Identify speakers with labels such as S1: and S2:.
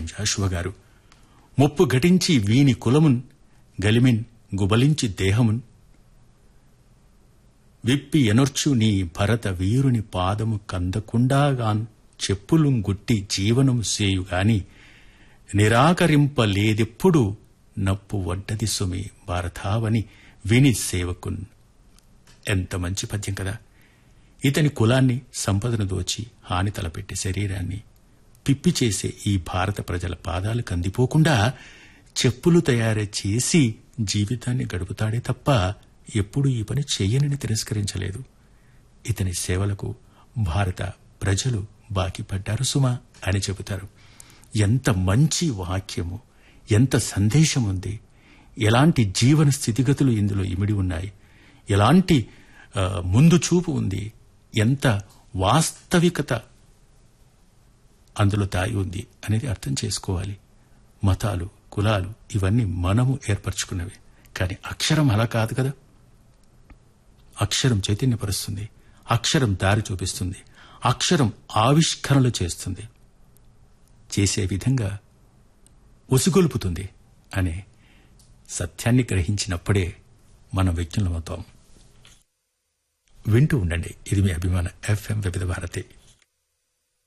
S1: Simon Jashuva గారు ముప్పు ఘటించి వీని కులమున్ గలిమిన్ గుబలించి దేహమున్ విప్పి ఎనొర్చు నీ భరత వీరుని పాదము కందకుండాగాన్ చెప్పులుం గుట్టి జీవనము సేయుగాని నిరాకరింపలేదెప్పుడు నప్పు వడ్డది సుమి భారతావని విని సేవకున్ ఎంత మంచి పద్యం కదా ఇతని కులాన్ని సంపదను దోచి హాని తలపెట్టి శరీరాన్ని పిప్పి చేసే ఈ భారత ప్రజల పాదాలు కందిపోకుండా చెప్పులు తయారు చేసి జీవితాన్ని గడుపుతాడే తప్ప ఎప్పుడూ ఈ పని చెయ్యనని తిరస్కరించలేదు ఇతని సేవలకు భారత ప్రజలు బాకీ పడ్డారు సుమా అని చెబుతారు ఎంత మంచి వాక్యము ఎంత సందేశం ఉంది ఎలాంటి జీవన స్థితిగతులు ఇందులో ఇమిడి ఉన్నాయి ఎలాంటి ఆ, ముందు చూపు ఉంది ఎంత వాస్తవికత అందులో దాగి ఉంది అనేది అర్థం చేసుకోవాలి మతాలు కులాలు ఇవన్నీ మనము ఏర్పరచుకున్నవి కానీ అక్షరం అలా కాదు కదా అక్షరం చైతన్యపరుస్తుంది అక్షరం దారి చూపిస్తుంది అక్షరం ఆవిష్కరణలు చేస్తుంది చేసే విధంగా ఉసిగొలుపుతుంది అనే సత్యాన్ని గ్రహించినప్పుడే మనం వ్యక్తులమవుతాం వింటూ ఉండండి ఇది మీ అభిమాన ఎఫ్ఎం వివిధ భారతి